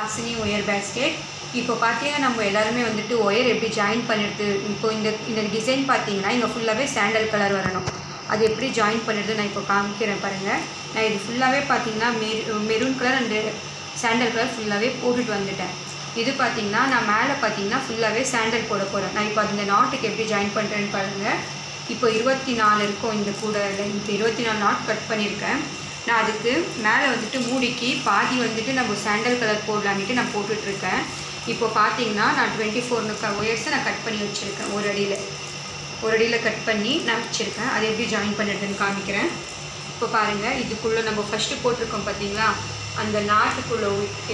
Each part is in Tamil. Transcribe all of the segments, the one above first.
ஹாசினி ஒயர் பேஸ்கெட் இப்போ பார்த்தீங்கன்னா நம்ம எல்லாருமே வந்துட்டு ஒயர் எப்படி ஜாயின் பண்ணிடுது இப்போ இந்த இந்த டிசைன் பார்த்தீங்கன்னா இங்கே ஃபுல்லாகவே சாண்டல் கலர் வரணும் அது எப்படி ஜாயின் பண்ணுறது நான் இப்போ காமிக்கிறேன் பாருங்கள் நான் இது ஃபுல்லாகவே பார்த்தீங்கன்னா மெரு maroon colour and sandal colour ஃபுல்லாகவே போட்டுட்டு வந்துட்டேன் இது பார்த்தீங்கன்னா நான் மேலே பார்த்தீங்கன்னா ஃபுல்லாகவே சாண்டல் போட போகிறேன் நான் இப்போ இந்த நாட்டுக்கு எப்படி ஜாயின் பண்ணுறேன்னு பாருங்கள் இப்போ இருபத்தி நாலு இருக்கும் இந்த கூட இப்போ இருபத்தி நாலு நாட் கட் பண்ணியிருக்கேன் நான் அதுக்கு மேலே வந்துட்டு மூடிக்கு பாதி வந்துட்டு நம்ம சாண்டல் கலர் போடலான்ட்டு நான் போட்டுட்ருக்கேன் இப்போ பார்த்தீங்கன்னா நான் டுவெண்ட்டி ஃபோர் ஒயர்ஸை நான் கட் பண்ணி வச்சுருக்கேன் ஒரு அடியில் ஒரு அடியில் கட் பண்ணி நான் வச்சுருக்கேன் அதை எப்படி ஜாயின் பண்ணுறதுன்னு காமிக்கிறேன் இப்போ பாருங்கள் இதுக்குள்ளே நம்ம ஃபஸ்ட்டு போட்டிருக்கோம் பார்த்தீங்களா அந்த நாட்டுக்குள்ளே விட்டு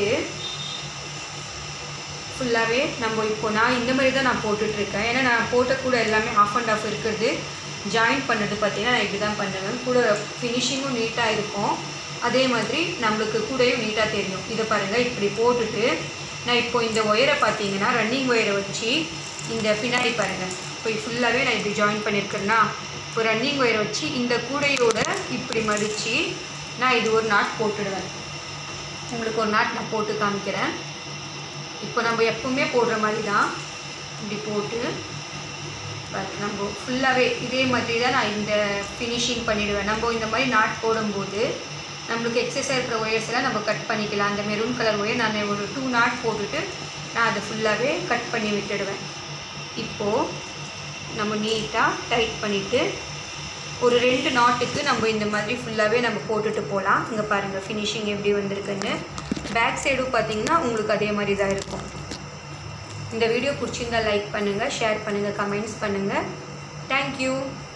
ஃபுல்லாகவே நம்ம இப்போ நான் இந்த மாதிரி தான் நான் போட்டுட்ருக்கேன் ஏன்னா நான் போட்ட கூட எல்லாமே ஆஃப் அண்ட் ஆஃப் இருக்கிறது ஜாயின் பண்ணது பார்த்தீங்கன்னா நான் இப்படி தான் பண்ணுவேன் கூட ஃபினிஷிங்கும் நீட்டாக இருக்கும் அதே மாதிரி நம்மளுக்கு கூடயும் நீட்டாக தெரியும் இதை பாருங்கள் இப்படி போட்டுட்டு நான் இப்போ இந்த ஒயரை பார்த்தீங்கன்னா ரன்னிங் ஒயரை வச்சு இந்த பின்னாடி பாருங்கள் இப்போ ஃபுல்லாகவே நான் இப்படி ஜாயின் பண்ணியிருக்கேன்னா இப்போ ரன்னிங் ஒயரை வச்சு இந்த கூடையோட இப்படி மடித்து நான் இது ஒரு நாட் போட்டுடுவேன் உங்களுக்கு ஒரு நாட் நான் போட்டு காமிக்கிறேன் இப்போ நம்ம எப்பவுமே போடுற மாதிரி தான் இப்படி போட்டு பாருங்க, நம்ம ஃபுல்லாகவே இதே மாதிரி தான் நான் இந்த ஃபினிஷிங் பண்ணிடுவேன் நம்ம இந்த மாதிரி நாட் போடும்போது நம்மளுக்கு எக்ஸஸாக இருக்கிற ஒயர்ஸ் எல்லாம் நம்ம கட் பண்ணிக்கலாம் அந்த மெரூன் கலர் ஒயர் நான் ஒரு டூ நாட் போட்டுட்டு நான் அதை ஃபுல்லாகவே கட் பண்ணி விட்டுடுவேன் இப்போது நம்ம நீட்டாக டைட் பண்ணிவிட்டு ஒரு ரெண்டு நாட்டுக்கு நம்ம இந்த மாதிரி ஃபுல்லாகவே நம்ம போட்டுட்டு போகலாம் இங்கே பாருங்கள் ஃபினிஷிங் எப்படி வந்திருக்குன்னு பேக் சைடும் பார்த்தீங்கன்னா உங்களுக்கு அதே மாதிரி தான் இருக்கும் இந்த வீடியோ பிடிச்சிருந்தா லைக் பண்ணுங்கள் ஷேர் பண்ணுங்கள் கமெண்ட்ஸ் பண்ணுங்கள் தேங்க்யூ